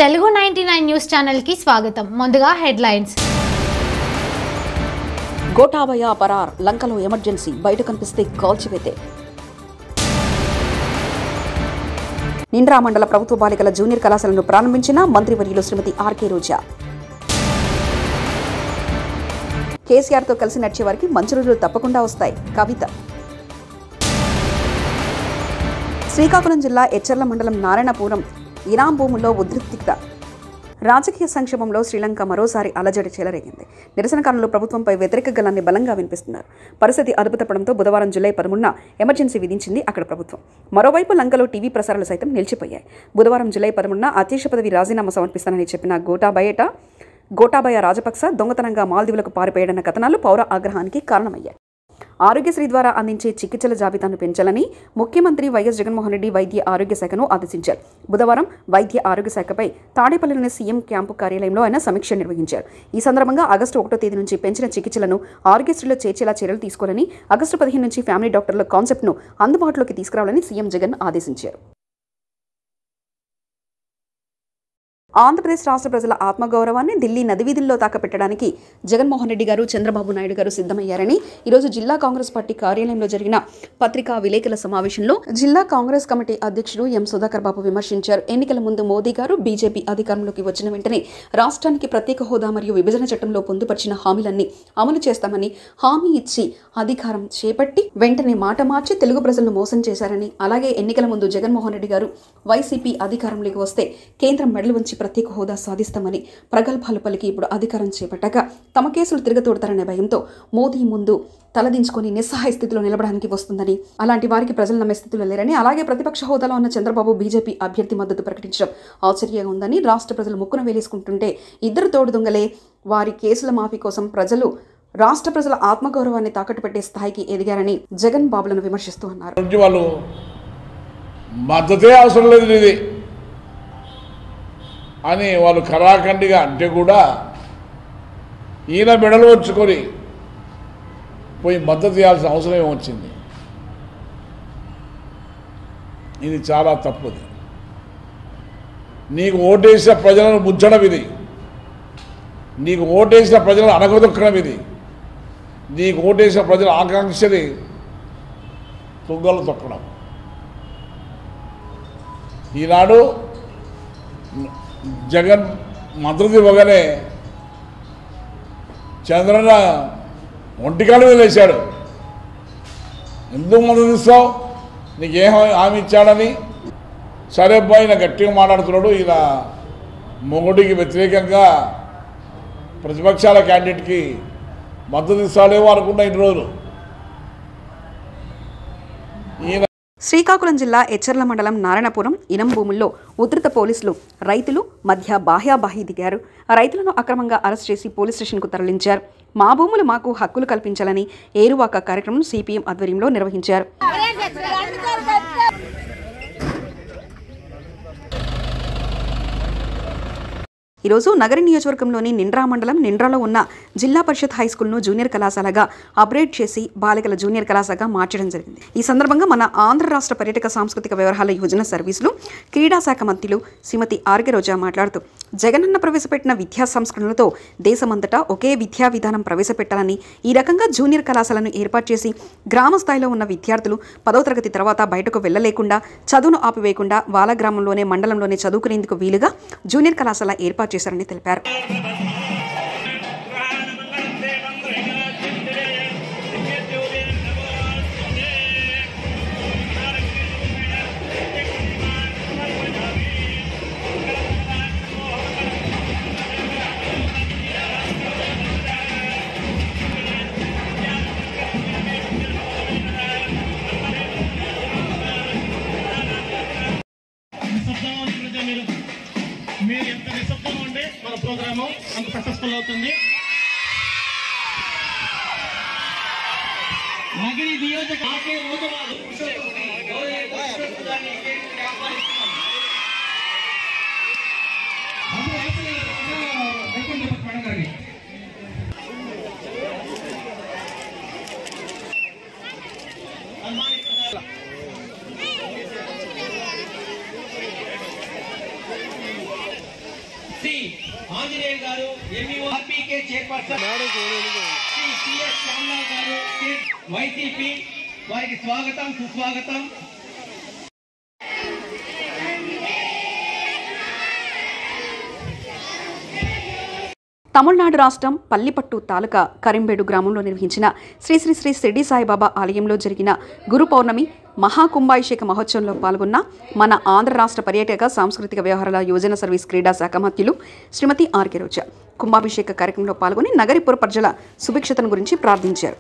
Telugu ninety nine news ఛానల్కి స్వాగతం ముందుగా హెడ్లైన్స్ గోటాబయ పరార్ లంకలో ఎమర్జెన్సీ బయట కనిపిస్తే కాల్చివేతే నిండ్రా మండల ప్రభుత్వ బాలికల జూనియర్ కళాశాలను ప్రారంభించిన మంత్రివర్యులు శ్రీమతి ఆర్కే రోజా కేసీఆర్తో కలిసి నడిచే వారికి మంచి రోజులు తప్పకుండా వస్తాయి కవిత శ్రీకాకుళం జిల్లా ఎచ్చర్ల మండలం నారాయణపురం ఇరాం భూముల్లో ఉద్రిక్తత రాజకీయ సంక్షేమంలో శ్రీలంక మరోసారి అలజడి చెలరేగింది నిరసనకారులు ప్రభుత్వంపై వ్యతిరేక గలాన్ని బలంగా వినిపిస్తున్నారు పరిస్థితి అదుపు తప్పడంతో బుధవారం జూలై పదమూడున ఎమర్జెన్సీ విధించింది అక్కడ ప్రభుత్వం మరోవైపు లంకలో టీవీ ప్రసారాలు సైతం నిలిచిపోయాయి బుధవారం జూలై పదమూడున అధ్యక్ష పదవి రాజీనామా సమర్పిస్తానని చెప్పిన గోటాబయట గోటాబయ రాజపక్స దొంగతనంగా మాల్దీవులకు పారిపోయాడన్న కథనాలు పౌర ఆగ్రహానికి కారణమయ్యాయి ఆరోగ్యశ్రీ ద్వారా అందించే చికిత్సల జాబితాను పెంచాలని ముఖ్యమంత్రి వైఎస్ జగన్మోహన్ రెడ్డి వైద్య ఆరోగ్య శాఖను ఆదేశించారు బుధవారం వైద్య ఆరోగ్య శాఖపై తాడేపల్లిలోని సీఎం క్యాంపు కార్యాలయంలో ఆయన సమీక్ష నిర్వహించారు ఈ సందర్భంగా ఆగస్టు ఒకటో తేదీ నుంచి పెంచిన చికిత్సలను ఆరోగ్యశ్రీలో చేర్చేలా చర్యలు తీసుకోవాలని ఆగస్టు పదిహేను నుంచి ఫ్యామిలీ డాక్టర్ల కాన్సెప్ట్ను అందుబాటులోకి తీసుకురావాలని సీఎం జగన్ ఆదేశించారు ఆంధ్రప్రదేశ్ రాష్ట్ర ప్రజల ఆత్మగౌరవాన్ని ఢిల్లీ నది వీధుల్లో తాకపెట్టడానికి జగన్మోహన్ రెడ్డి గారు చంద్రబాబు నాయుడు గారు సిద్ధమయ్యారని ఈరోజు జిల్లా కాంగ్రెస్ పార్టీ కార్యాలయంలో జరిగిన పత్రికా విలేకరుల సమావేశంలో జిల్లా కాంగ్రెస్ కమిటీ అధ్యక్షుడు ఎం సుధాకర్ బాబు విమర్శించారు ఎన్నికల ముందు మోదీ గారు బీజేపీ అధికారంలోకి వచ్చిన వెంటనే రాష్ట్రానికి ప్రత్యేక హోదా మరియు విభజన చట్టంలో పొందుపరిచిన హామీలన్నీ అమలు చేస్తామని హామీ ఇచ్చి అధికారం చేపట్టి వెంటనే మాట మార్చి తెలుగు ప్రజలను మోసం చేశారని అలాగే ఎన్నికల ముందు జగన్మోహన్ రెడ్డి గారు వైసీపీ అధికారంలోకి వస్తే కేంద్రం మెడలు వంచి ప్రత్యేక హోదా సాధిస్తామని ప్రగల్భాలు పలికి ఇప్పుడు అధికారం చేపట్టాక తమ కేసులు తిరగతోడతారనే భయంతో మోదీ ముందు తలదించుకొని నిస్సహాయ స్థితిలో నిలబడానికి వస్తుందని అలాంటి వారికి ప్రజలు నమ్మే స్థితిలో లేరని అలాగే ప్రతిపక్ష హోదాలో ఉన్న చంద్రబాబు బీజేపీ అభ్యర్థి మద్దతు ప్రకటించడం ఆశ్చర్యంగా ఉందని రాష్ట్ర ప్రజలు ముక్కున వేలేసుకుంటుంటే ఇద్దరు తోడు దొంగలే వారి కేసుల మాఫీ కోసం ప్రజలు రాష్ట్ర ప్రజల ఆత్మగౌరవాన్ని తాకట్టు పెట్టే స్థాయికి ఎదిగారని జగన్ బాబులను విమర్శిస్తూ అన్నారు నుంచి వాళ్ళు మద్దతే అవసరం లేదు ఇది అని వాళ్ళు కరాఖండిగా అంటే కూడా ఈయన మెడలు వచ్చుకొని పోయి మద్దతు ఇవ్వాల్సిన అవసరం ఏమొచ్చింది ఇది చాలా తప్పుది నీకు ఓటేసిన ప్రజలను ముంచడం ఇది నీకు ఓటేసిన ప్రజలను అనగదొక్కడం ఇది నీకు ఓటేసిన ప్రజల ఆకాంక్షని తుంగలు తొక్కడం ఈనాడు జగన్ మద్దతు ఇవ్వగానే చంద్రన్న ఒంటికాలు మీద వేశాడు ఎందుకు మద్దతు ఇస్తావు నీకేం హామీ ఇచ్చాడని సరే పోయి ఈయన గట్టిగా మాట్లాడుతున్నాడు ఈయన మొగుడికి వ్యతిరేకంగా ప్రతిపక్షాల క్యాండిడేట్కి మద్దతు ఇస్తాడేమో అనుకున్నా ఇన్ని రోజులు ఈయన శ్రీకాకుళం జిల్లా ఎచ్చర్ల మండలం నారాయణపురం ఇనం భూముల్లో ఉధృత పోలీసులు రైతులు మధ్య బాహ్యాబాహి దిగారు రైతులను అక్రమంగా అరెస్ట్ చేసి పోలీస్ స్టేషన్కు తరలించారు మా భూములు మాకు హక్కులు కల్పించాలని ఏరువాక కార్యక్రమం సిపిఎం ఆధ్వర్యంలో నిర్వహించారు ఈరోజు నగర నియోజకవర్గంలోని నిండ్రా మండలం నిండ్రాలో ఉన్న జిల్లా పరిషత్ హై స్కూల్ను జూనియర్ కళాశాలగా అప్గ్రేడ్ చేసి బాలికల జూనియర్ కళాశాలగా మార్చడం జరిగింది ఈ సందర్భంగా మన ఆంధ్ర రాష్ట్ర పర్యాటక సాంస్కృతిక వ్యవహారాల యోజన సర్వీసులు క్రీడా శాఖ మంత్రులు శ్రీమతి ఆర్కే రోజా మాట్లాడుతూ జగనన్న ప్రవేశపెట్టిన విద్యా సంస్కరణలతో దేశమంతటా ఒకే విద్యా విధానం ప్రవేశపెట్టాలని ఈ రకంగా జూనియర్ కళాశాలను ఏర్పాటు చేసి గ్రామ స్థాయిలో ఉన్న విద్యార్థులు పదో తరగతి తర్వాత బయటకు వెళ్లలేకుండా చదువును ఆపివేయకుండా వాళ్ళ గ్రామంలోనే మండలంలోనే చదువుకునేందుకు వీలుగా జూనియర్ కళాశాల ఏర్పాటు చేశారని తెలిపారు నిశ్శబ్దంగా ఉంటుంటే మీరు మీరు ఎంత నిశ్శబ్దంగా ఉంటే మన ప్రోగ్రాము అంత సక్సెస్ఫుల్ అవుతుంది నగిరి నియోజక ఆకే రోజువారు మేడం గారికి Anjaneyulu garu MEO RPK chairperson Shri CS Shyamlal garu state YCP వారికి స్వాగతం సుస్వాగతం తమిళనాడు రాష్ట్రం పల్లిపట్టు తాలూకా కరింబేడు గ్రామంలో నిర్వహించిన శ్రీ శ్రీ శ్రీ షిర్డి సాయిబాబా ఆలయంలో జరిగిన గురు పౌర్ణమి మహాకుంభాభిషేక మహోత్సవంలో పాల్గొన్న మన ఆంధ్ర రాష్ట్ర పర్యాటక సాంస్కృతిక వ్యవహారాల యోజన సర్వీస్ క్రీడా శాఖ మంత్రులు శ్రీమతి ఆర్కే రోజా కుంభాభిషేక కార్యక్రమంలో పాల్గొని నగరిపుర ప్రజల సుభిక్షతను గురించి ప్రార్థించారు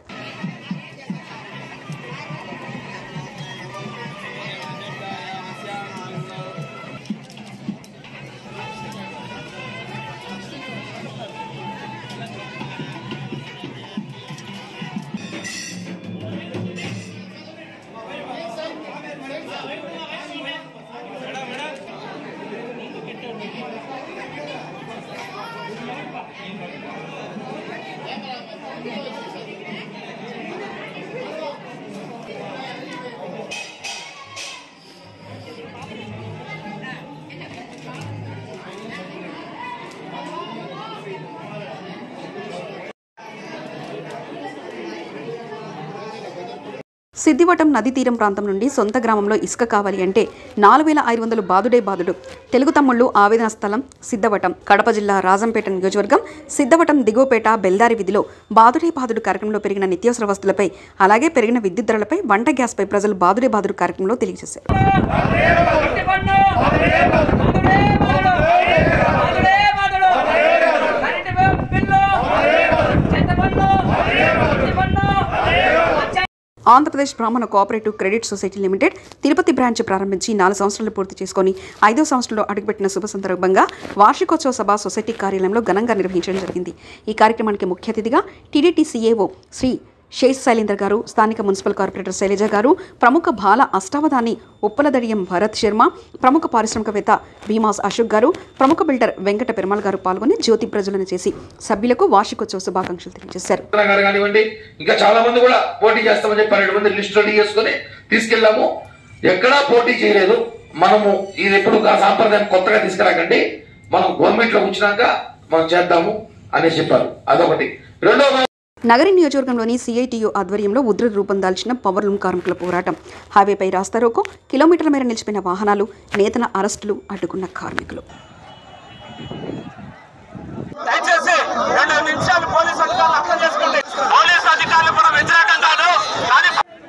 సిద్దివటం నది తీరం ప్రాంతం నుండి సొంత గ్రామంలో ఇసుక కావాలి అంటే నాలుగు వేల ఐదు వందలు బాదుడే బాదుడు తెలుగు తమ్ముళ్ళు ఆవేదన స్థలం సిద్ధవటం కడప జిల్లా రాజంపేట నియోజకవర్గం సిద్ధవటం దిగువపేట బెల్దారి విధిలో బాదుడే బాదుడు కార్యక్రమంలో పెరిగిన నిత్యావసర వస్తువులపై అలాగే పెరిగిన విద్యుత్ ధరలపై వంట గ్యాస్పై ప్రజలు బాదుడే బాదుడు కార్యక్రమంలో తెలియజేశారు Andhra Pradesh Brahmana cooperative credit society limited Tirupati branch ప్రారంభించి నాలుగు సంవత్సరాలు పూర్తి చేసుకొని ఐదో సంవత్సరంలో అడుగుపెట్టిన శుభ సందర్భంగా వార్షికోత్సవ సభ సొసైటీ కార్యాలయంలో ఘనంగా నిర్వహించడం జరిగింది ఈ కార్యక్రమానికి ముఖ్య అతిథిగా టీడీటీ సీఏఓ శ్రీ శేష్ శైలేందర్ గారు స్థానిక మున్సిపల్ కార్పొరేటర్ శైలజ గారు ప్రముఖ బాల అష్టావధాని ఉప్పలదడియం భరత్ శర్మ ప్రముఖ పారిశ్రామికవేత్త భీమాస్ అశోక్ గారు ప్రముఖ బిల్డర్ వెంకట పెరుమాల్ గారు పాల్గొని జ్యోతి ప్రజలను చేసి సభ్యులకు వార్షికోత్సవ శుభాకాంక్షలు తెలియజేశారు రత్న గారు కానివ్వండి ఇంకా చాలా మంది కూడా పోటీ చేస్తామని చెప్పి పన్నెండు మంది లిస్ట్ రెడీ చేసుకుని తీసుకెళ్ళాము ఎక్కడా పోటీ చేయలేదు మనము ఇది ఎప్పుడు ఆ సాంప్రదాయం కొత్తగా తీసుకురాకండి మనం గవర్నమెంట్ లో వచ్చినాక మనం చేద్దాము అనేసి చెప్పారు అదొకటి రెండో నగరి నియోజకవర్గంలోని సిఐటియు ఆధ్వర్యంలో ఉధృత రూపం దాల్చిన పవర్ లూమ్ కార్మికుల పోరాటం హైవేపై రాస్తారోకో కిలోమీటర్ల మేర నిలిచిపోయిన వాహనాలు నేతన అరెస్టులు అడ్డుకున్న కార్మికులు దయచేసి రెండు నిమిషాలు పోలీసు అధికారులు అర్థం చేసుకోండి పోలీసు అధికారులు కూడా వ్యతిరేకం కాదు కానీ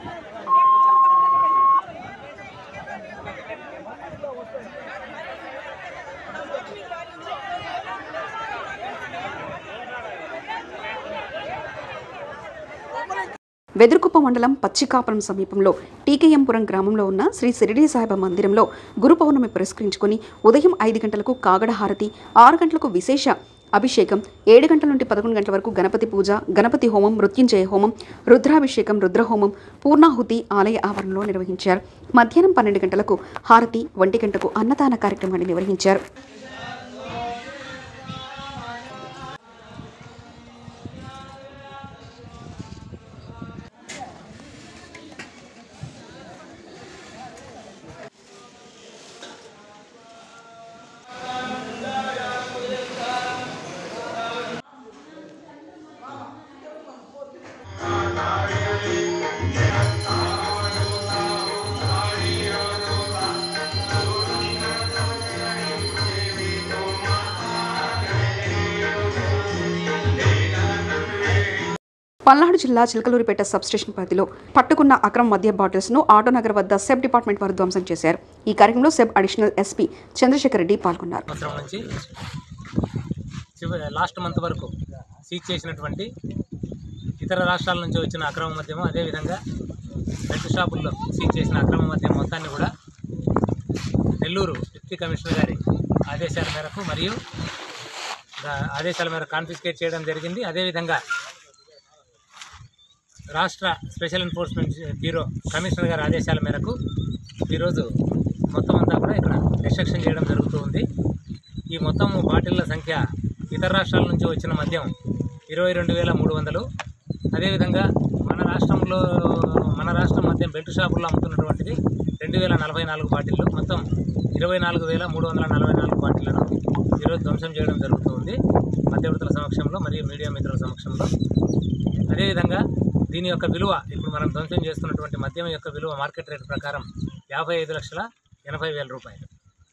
వెదురుకుప్ప మండలం పచ్చికాపురం సమీపంలో టీకేఎంపురం గ్రామంలో ఉన్న శ్రీ సిరిడి సాయిబా మందిరంలో గురు పౌర్ణమి పురస్కరించుకొని ఉదయం ఐదు గంటలకు కాగడ హారతి ఆరు గంటలకు విశేష అభిషేకం ఏడు గంటల నుండి పదకొండు గంటల వరకు గణపతి పూజ గణపతి హోమం మృత్యుంజయ హోమం రుద్రాభిషేకం రుద్రహోమం పూర్ణాహుతి ఆలయ ఆవరణలో నిర్వహించారు మధ్యాహ్నం పన్నెండు గంటలకు హారతి ఒంటి గంటకు అన్నదాన కార్యక్రమాన్ని నిర్వహించారు పల్నాడు జిల్లా చిలకలూరిపేట సబ్స్టేషన్ పరిధిలో పట్టుకున్న అక్రమ మద్య బాటిల్స్ ను ఆటోనగర్ వద్ద సెబ్ డిపార్ట్మెంట్ వారు ధ్వంసం చేశారు ఈ కార్యక్రమంలో SEB additional SP Chandrasekhar Reddy పాల్గొన్నారు సంవత్సరం నుంచి చివరి లాస్ట్ మంత్ వరకు సీజ్ చేసినటువంటి ఇతర రాష్ట్రాల నుంచి వచ్చిన అక్రమ మద్యము అదేవిధంగా బెల్ట్ షాపుల్లో సీజ్ చేసిన అక్రమ మద్యం మొత్తాన్ని కూడా నెల్లూరు డిప్యూటీ కమిషనర్ గారి ఆదేశాల మేరకు మరియు దా- ఆదేశాల మేరకు కాన్ఫిస్కేట్ చేయడం జరిగింది అదేవిధంగా రాష్ట్ర స్పెషల్ ఎన్ఫోర్స్మెంట్ బ్యూరో కమిషనర్ గారి ఆదేశాల మేరకు ఈరోజు మొత్తం అంతా కూడా ఇక్కడ డిస్ట్రక్షన్ చేయడం జరుగుతూ ఉంది ఈ మొత్తం బాటిళ్ల సంఖ్య ఇతర రాష్ట్రాల నుంచి వచ్చిన మద్యం ఇరవై రెండు వేల మూడు వందలు అదేవిధంగా మన రాష్ట్రంలో మన రాష్ట్రం మద్యం బెల్ట్ షాపుల్లో అమ్ముతున్నటువంటిది రెండు వేల నలభై నాలుగు బాటిళ్ళు మొత్తం ఇరవై నాలుగు వేల మూడు వందల నలభై నాలుగు బాటిళ్లను ఈరోజు ధ్వంసం చేయడం జరుగుతుంది మధ్యవర్తుల సమక్షంలో మరియు మీడియా మిత్రుల సమక్షంలో అదేవిధంగా దీని యొక్క విలువ ఇప్పుడు మనం ధ్వంసం చేస్తున్నటువంటి మద్యం యొక్క విలువ మార్కెట్ రేట్ ప్రకారం యాభై ఐదు లక్షల ఎనభై వేల రూపాయలు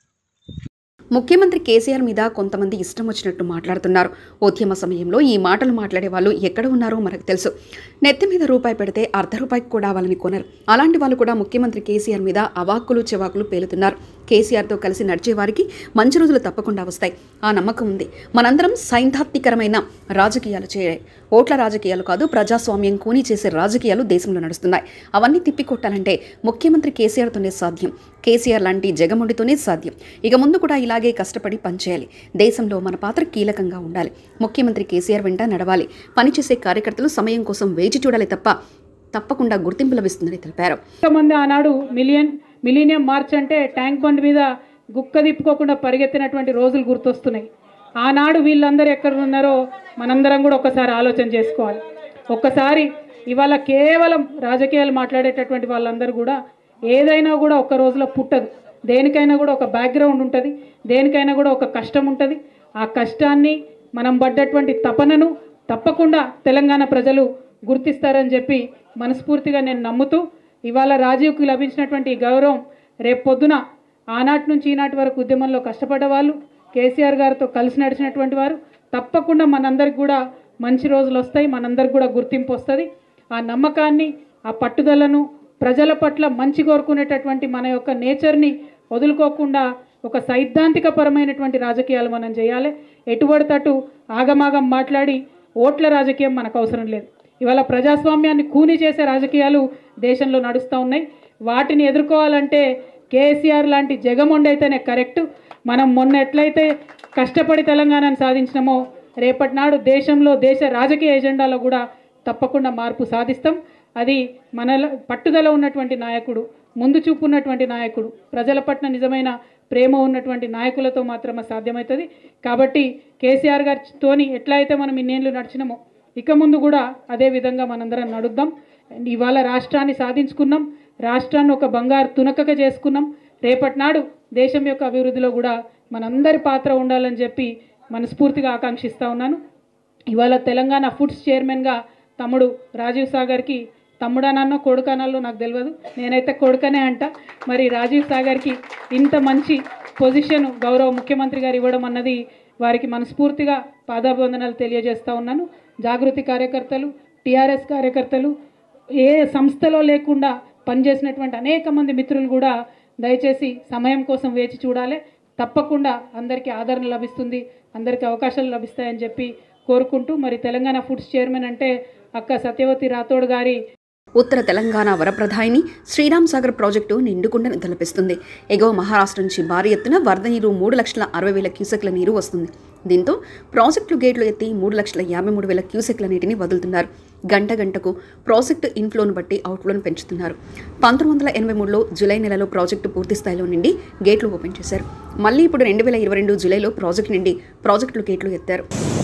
ముఖ్యమంత్రి కేసీఆర్ మీద కొంతమంది ఇష్టం వచ్చినట్టు మాట్లాడుతున్నారు ఉద్యమ సమయంలో ఈ మాటలు మాట్లాడే వాళ్ళు ఎక్కడ ఉన్నారో మనకు తెలుసు నెత్తి మీద రూపాయి పెడితే అర్ధ రూపాయికి కూడా వాళ్ళని కొనరు అలాంటి వాళ్ళు కూడా ముఖ్యమంత్రి కేసీఆర్ మీద అవాక్కులు చెవాకులు పేలుతున్నారు కేసీఆర్తో కలిసి నడిచే వారికి మంచి రోజులు తప్పకుండా వస్తాయి ఆ నమ్మకం ఉంది మనందరం సైద్ధాంతికరమైన రాజకీయాలు చేయాలి ఓట్ల రాజకీయాలు కాదు ప్రజాస్వామ్యం కూని చేసే రాజకీయాలు దేశంలో నడుస్తున్నాయి అవన్నీ తిప్పికొట్టాలంటే ముఖ్యమంత్రి కేసీఆర్తోనే సాధ్యం కేసీఆర్ లాంటి జగముడితోనే సాధ్యం ఇక ముందు కూడా ఇలాగే కష్టపడి పనిచేయాలి దేశంలో మన పాత్ర కీలకంగా ఉండాలి ముఖ్యమంత్రి కేసీఆర్ వెంట నడవాలి పనిచేసే కార్యకర్తలు సమయం కోసం వేచి చూడాలి తప్ప తప్పకుండా గుర్తింపు లభిస్తుందని తెలిపారు మంది ఆనాడు మిలియన్ మిలీనియం మార్చ్ అంటే ట్యాంక్ బండ్ మీద గుక్క తిప్పుకోకుండా పరిగెత్తినటువంటి రోజులు గుర్తొస్తున్నాయి ఆనాడు వీళ్ళందరూ ఎక్కడ ఉన్నారో మనందరం కూడా ఒక్కసారి ఆలోచన చేసుకోవాలి ఒక్కసారి ఇవాళ కేవలం రాజకీయాలు మాట్లాడేటటువంటి వాళ్ళందరూ కూడా ఏదైనా కూడా ఒక్క రోజులో పుట్టదు దేనికైనా కూడా ఒక బ్యాక్గ్రౌండ్ ఉంటుంది దేనికైనా కూడా ఒక కష్టం ఉంటుంది ఆ కష్టాన్ని మనం పడ్డటువంటి తపనను తప్పకుండా తెలంగాణ ప్రజలు గుర్తిస్తారని చెప్పి మనస్ఫూర్తిగా నేను నమ్ముతూ ఇవాళ రాజీవ్కి లభించినటువంటి ఈ గౌరవం రేపు పొద్దున ఆనాటి నుంచి ఈనాటి వరకు ఉద్యమంలో కష్టపడ్డ వాళ్ళు కేసీఆర్ గారితో కలిసి నడిచినటువంటి వారు తప్పకుండా మనందరికి కూడా మంచి రోజులు వస్తాయి మనందరికి కూడా గుర్తింపు వస్తుంది ఆ నమ్మకాన్ని ఆ పట్టుదలను ప్రజల పట్ల మంచి కోరుకునేటటువంటి మన యొక్క నేచర్ని వదులుకోకుండా ఒక సైద్ధాంతికపరమైనటువంటి రాజకీయాలు మనం చేయాలి ఎటుబడితట్టు ఆగమాగం మాట్లాడి ఓట్ల రాజకీయం మనకు అవసరం లేదు ఇవాళ ప్రజాస్వామ్యాన్ని కూని చేసే రాజకీయాలు దేశంలో నడుస్తూ ఉన్నాయి వాటిని ఎదుర్కోవాలంటే కేసీఆర్ లాంటి జగమొండైతేనే కరెక్ట్ మనం మొన్న ఎట్లయితే కష్టపడి తెలంగాణను సాధించినామో రేపటి నాడు దేశంలో దేశ రాజకీయ ఎజెండాలో కూడా తప్పకుండా మార్పు సాధిస్తాం అది మన పట్టుదల ఉన్నటువంటి నాయకుడు ముందు చూపు ఉన్నటువంటి నాయకుడు ప్రజల పట్ల నిజమైన ప్రేమ ఉన్నటువంటి నాయకులతో మాత్రమే సాధ్యమవుతుంది కాబట్టి కేసీఆర్ గారితోని ఎట్లా అయితే మనం ఇన్నేళ్ళు నడిచినామో ఇక ముందు కూడా అదే విధంగా మనందరం నడుద్దాం అండ్ ఇవాళ రాష్ట్రాన్ని సాధించుకున్నాం రాష్ట్రాన్ని ఒక బంగారు తునకగా చేసుకున్నాం రేపటి నాడు దేశం యొక్క అభివృద్ధిలో కూడా మనందరి పాత్ర ఉండాలని చెప్పి మనస్ఫూర్తిగా ఆకాంక్షిస్తూ ఉన్నాను ఇవాళ తెలంగాణ ఫుడ్స్ చైర్మన్గా తమ్ముడు రాజీవ్ సాగర్కి తమ్ముడనన్నో కొడుకనల్లో నాకు తెలియదు నేనైతే కొడుకనే అంట మరి రాజీవ్ సాగర్కి ఇంత మంచి పొజిషన్ గౌరవ ముఖ్యమంత్రి గారు ఇవ్వడం అన్నది వారికి మనస్ఫూర్తిగా పాదాభివందనాలు తెలియజేస్తూ ఉన్నాను జాగృతి కార్యకర్తలు టీఆర్ఎస్ కార్యకర్తలు ఏ సంస్థలో లేకుండా పనిచేసినటువంటి అనేక మంది మిత్రులు కూడా దయచేసి సమయం కోసం వేచి చూడాలి తప్పకుండా అందరికీ ఆదరణ లభిస్తుంది అందరికీ అవకాశాలు లభిస్తాయని చెప్పి కోరుకుంటూ మరి తెలంగాణ ఫుడ్స్ చైర్మన్ అంటే అక్క సత్యవతి రాథోడ్ గారి ఉత్తర తెలంగాణ వరప్రధాయిని శ్రీరామ్ సాగర్ ప్రాజెక్టు నిండుకుండను తలపిస్తుంది ఎగువ మహారాష్ట్ర నుంచి భారీ ఎత్తున వరద నీరు మూడు లక్షల అరవై వేల క్యూసెక్ల నీరు వస్తుంది దీంతో ప్రాజెక్టు గేట్లు ఎత్తి మూడు లక్షల యాభై మూడు వేల క్యూసెక్ల నీటిని వదులుతున్నారు గంట గంటకు ప్రాజెక్టు ఇన్ఫ్లోను బట్టి అవుట్ఫ్లోను పెంచుతున్నారు పంతొమ్మిది వందల ఎనభై మూడులో జూలై నెలలో ప్రాజెక్టు పూర్తి స్థాయిలో నిండి గేట్లు ఓపెన్ చేశారు మళ్ళీ ఇప్పుడు రెండు వేల ఇరవై రెండు జూలైలో ప్రాజెక్టు నిండి ప్రాజెక్టులు గేట్లు ఎత్తారు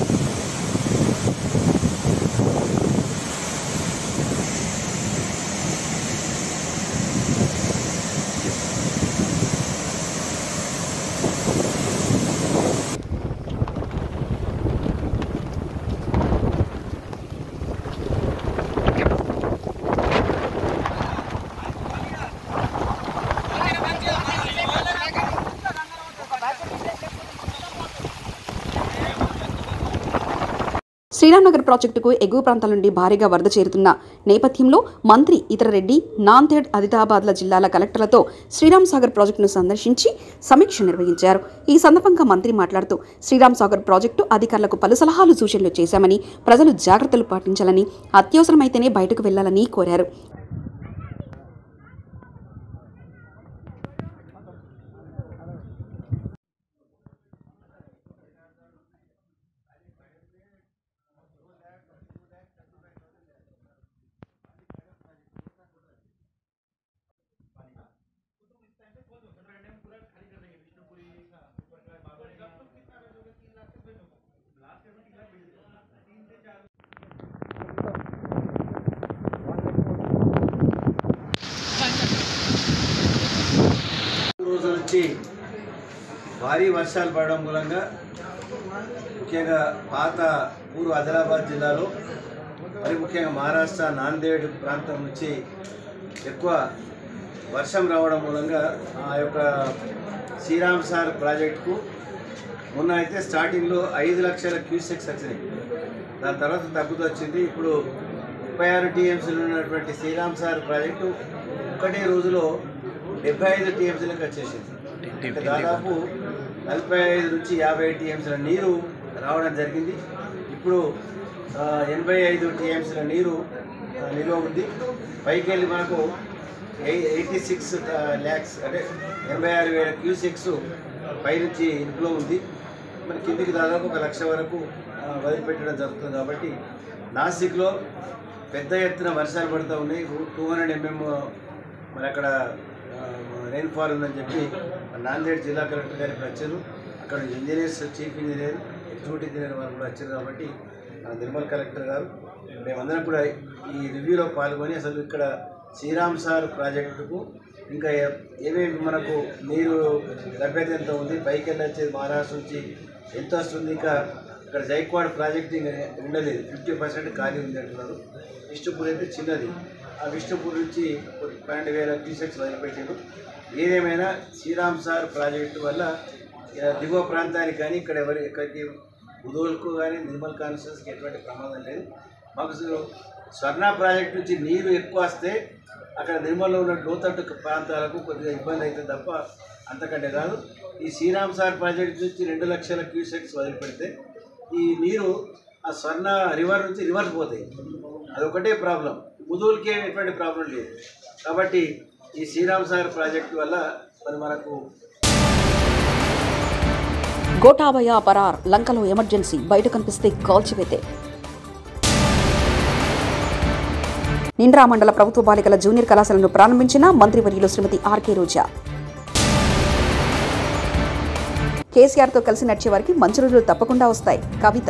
శ్రీరామ్నగర్ ప్రాజెక్టుకు ఎగువ ప్రాంతాల నుండి భారీగా వరద చేరుతున్న నేపథ్యంలో మంత్రి ఇతర రెడ్డి నాందేడ్ ఆదిలాబాద్ల జిల్లాల కలెక్టర్లతో శ్రీరామ్ సాగర్ ప్రాజెక్టును సందర్శించి సమీక్ష నిర్వహించారు ఈ సందర్భంగా మంత్రి మాట్లాడుతూ శ్రీరామ్ సాగర్ ప్రాజెక్టు అధికారులకు పలు సలహాలు సూచనలు చేశామని ప్రజలు జాగ్రత్తలు పాటించాలని అత్యవసరమైతేనే బయటకు వెళ్లాలని కోరారు భారీ వర్షాలు పడడం మూలంగా ముఖ్యంగా పాత పూర్వ ఆదిలాబాద్ జిల్లాలో మరి ముఖ్యంగా మహారాష్ట్ర నాందేడ్ ప్రాంతం నుంచి ఎక్కువ వర్షం రావడం మూలంగా ఆ యొక్క శ్రీరామ్ సార్ ప్రాజెక్టుకు మొన్న అయితే స్టార్టింగ్లో ఐదు లక్షల క్యూసెక్స్ వచ్చినాయి దాని తర్వాత తగ్గుతూ వచ్చింది ఇప్పుడు ముప్పై ఆరు టీఎంసీలు ఉన్నటువంటి శ్రీరామ్ సార్ ప్రాజెక్టు ఒకటే రోజులో డెబ్బై ఐదు టీఎంసీలకు వచ్చేసింది అంటే దాదాపు నలభై ఐదు నుంచి యాభై టీఎంసీల నీరు రావడం జరిగింది ఇప్పుడు ఆ, ఎనభై ఐదు టీఎంసీల నీరు ఆ, నిల్వ ఉంది పైకి వెళ్ళి మనకు ఎయిటీ సిక్స్ ల్యాక్స్ అంటే ఎనభై ఆరు వేల క్యూసెక్స్ పైనుంచి ఇన్ఫ్లో ఉంది మరి కిందికి దాదాపు ఒక లక్ష వరకు ఆ, వదిలిపెట్టడం జరుగుతుంది కాబట్టి నాసిక్లో పెద్ద ఎత్తున వర్షాలు పడుతూ ఉన్నాయి టూ హండ్రెడ్ ఎంఎం మరి అక్కడ రెయిన్ఫాల్ ఉందని చెప్పి మన నాందేడ్ జిల్లా కలెక్టర్ గారికి వచ్చారు అక్కడ engineers chief engineer executive engineer వారు కూడా వచ్చారు కాబట్టి మన నిర్మల్ కలెక్టర్ గారు మేమందరం కూడా ఈ రివ్యూలో పాల్గొని అసలు ఇక్కడ శ్రీరామ్ సార్ ప్రాజెక్టుకు ఇంకా ఏ- ఏమేమి మనకు నీరు లభ్యత ఎంత ఉంది పైకి వెళ్ళొచ్చేది మహారాష్ట్ర నుంచి ఎంత వస్తుంది ఇంకా ఇక్కడ జైక్వాడ్ ప్రాజెక్ట్ ఇంకా ఉండలేదు ఫిఫ్టీ పర్సెంట్ ఖాళీ ఉంది అంటున్నారు విష్ణుపూర్ అయితే చిన్నది ఆ విష్ణుపూర్ నుంచి పన్నెండు వేల క్యూసెక్స్ వదిలిపెట్టారు ఏదేమైనా శ్రీరామ్ సార్ ప్రాజెక్టు వల్ల ఆ, దిగువ ప్రాంతానికి కానీ ఇక్కడ ఎవరి ఎక్కడికి ఉదోల్కు కానీ నిర్మల్ కాన్స్టిట్యూన్స్కి ఎటువంటి ప్రమాదం లేదు మాకు అసలు స్వర్ణ ప్రాజెక్ట్ నుంచి నీరు ఎక్కువ వస్తే అక్కడ నిర్మల్లో ఉన్న లోతట్టు ప్రాంతాలకు కొద్దిగా ఇబ్బంది అవుతుంది తప్ప అంతకంటే కాదు ఈ శ్రీరామ్ సార్ ప్రాజెక్ట్ నుంచి రెండు లక్షల క్యూసెక్స్ వదిలిపెడితే ఈ నీరు ఆ స్వర్ణ రివర్ నుంచి రివర్స్ పోతాయి అదొకటే ప్రాబ్లం ముదువులకి ఏమి ఎటువంటి ప్రాబ్లం లేదు కాబట్టి ఈ శ్రీరామ్ సార్ ప్రాజెక్టు వల్ల మరి మనకు గోటాబయ పరార్ లంకలో ఎమర్జెన్సీ బయట కనిపిస్తే కాల్చివేతే నిండ్రా మండల ప్రభుత్వ బాలికల జూనియర్ కళాశాలను ప్రారంభించిన మంత్రివర్యులు శ్రీమతి ఆర్కే రోజా కేసీఆర్తో కలిసి నడిచే వారికి మంచి రోజులు తప్పకుండా వస్తాయి కవిత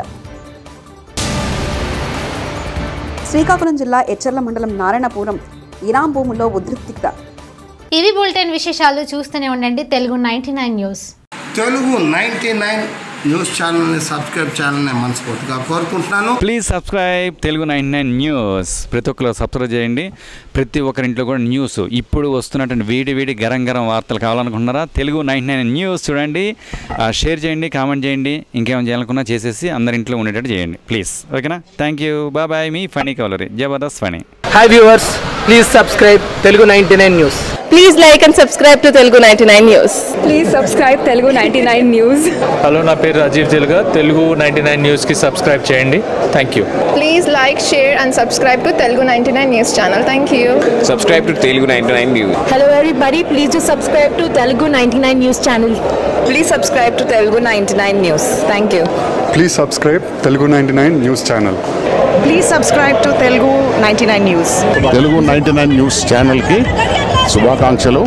శ్రీకాకుళం జిల్లా ఎచ్చర్ల మండలం నారాయణపురం ఇరాం భూముల్లో ఉద్రిక్తత ఇవి బులెటిన్ విశేషాలు చూస్తూనే ఉండండి Telugu ninety nine news Telugu ninety nine news ఛానల్ని సబ్స్క్రైబ్ చేయాలని మనస్ఫూర్తిగా కోరుకుంటున్నాను please subscribe Telugu nine nine news ప్రతి ఒక్కరు సబ్స్క్రైబ్ చేయండి ప్రతి ఒక్కరింట్లో కూడా న్యూస్ ఇప్పుడు వస్తున్నటువంటి వేడి వేడి గరం గరం వార్తలు కావాలనుకుంటున్నారా తెలుగు నైన్ నైన్ న్యూస్ చూడండి ఆ, షేర్ చేయండి కామెంట్ చేయండి ఇంకేమైనా చేయాలనుకున్నా చేసేసి అందరి ఇంట్లో ఉండేటట్టు చేయండి ప్లీజ్ ఓకేనా థ్యాంక్ యూ బాయ్ బాయ్ మీ ఫనీ కవలరీ జబర్దస్త్ ఫనీ hi viewers please subscribe Telugu ninety nine news please like and subscribe to Telugu ninety nine news please subscribe Telugu ninety nine news hello నా పేరు రాజీవ్ తెలుగా తెలుగు నైంటీ నైన్ న్యూస్కి సబ్స్క్రైబ్ చేయండి thank you please like share and subscribe to Telugu ninety nine news channel thank you subscribe to Telugu 99 News. Hello everybody please to subscribe to Telugu ninety nine news channel please subscribe to Telugu ninety nine news thank you please subscribe Telugu ninety nine news channel please subscribe to Telugu ninety nine news Telugu ninety nine news ఛానల్కి శుభాకాంక్షలు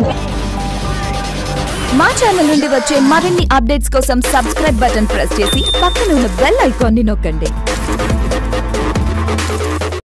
మా channel నుండి వచ్చే మరిన్ని updates కోసం subscribe button press చేసి పక్కన ఉన్న బెల్ ఐకాన్ని నొక్కండి